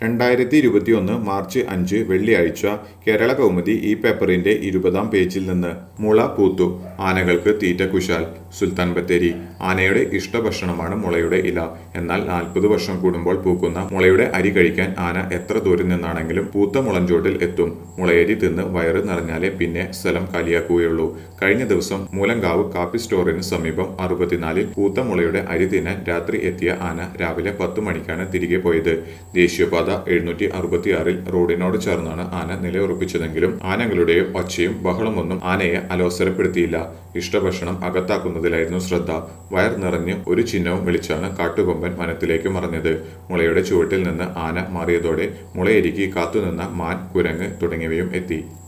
രണ്ടായിരത്തി ഇരുപത്തിയൊന്ന് മാർച്ച് അഞ്ച് വെള്ളിയാഴ്ച കേരള കൗമുദി ഈ പേപ്പറിന്റെ ഇരുപതാം പേജിൽ നിന്ന് മുള പൂത്തു ആനകൾക്ക് തീറ്റ കുശാൽ സുൽത്താൻ ബത്തേരി ആനയുടെ ഇഷ്ടഭക്ഷണമാണ് മുളയുടെ ഇല എന്നാൽ നാൽപ്പത് വർഷം കൂടുമ്പോൾ പൂക്കുന്ന മുളയുടെ അരി കഴിക്കാൻ ആന എത്ര ദൂരം നിന്നാണെങ്കിലും പൂത്ത മുളഞ്ചോട്ടിൽ എത്തും മുളയരി തിന്ന് വയറ് നിറഞ്ഞാലേ പിന്നെ സ്ഥലം കാലിയാക്കുകയുള്ളൂ കഴിഞ്ഞ ദിവസം മൂലങ്കാവ് കാപ്പി സ്റ്റോറിന് സമീപം അറുപത്തിനാലിൽ പൂത്ത മുളയുടെ അരി തിന്നാൻ രാത്രി എത്തിയ ആന രാവിലെ പത്ത് മണിക്കാണ് തിരികെ പോയത് ദേശീയപാത എഴുന്നൂറ്റി അറുപത്തിയാറിൽ റോഡിനോട് ചേർന്നാണ് ആന നിലയുറപ്പിച്ചതെങ്കിലും ആനകളുടെ ഒച്ചയും ബഹളമൊന്നും ആനയെ അലോസരപ്പെടുത്തിയില്ല ഇഷ്ടഭക്ഷണം അകത്താക്കുന്നതിലായിരുന്നു ശ്രദ്ധ വയർ നിറഞ്ഞ് ഒരു ചിഹ്നവും വിളിച്ചാണ് കാട്ടുകൊമ്പൻ വനത്തിലേക്ക് മറഞ്ഞത് മുളയുടെ ചുവട്ടിൽ നിന്ന് ആന മാറിയതോടെ മുളയരികി കാത്തുനിന്ന മാൻ കുരങ്ങ് തുടങ്ങിയവയും എത്തി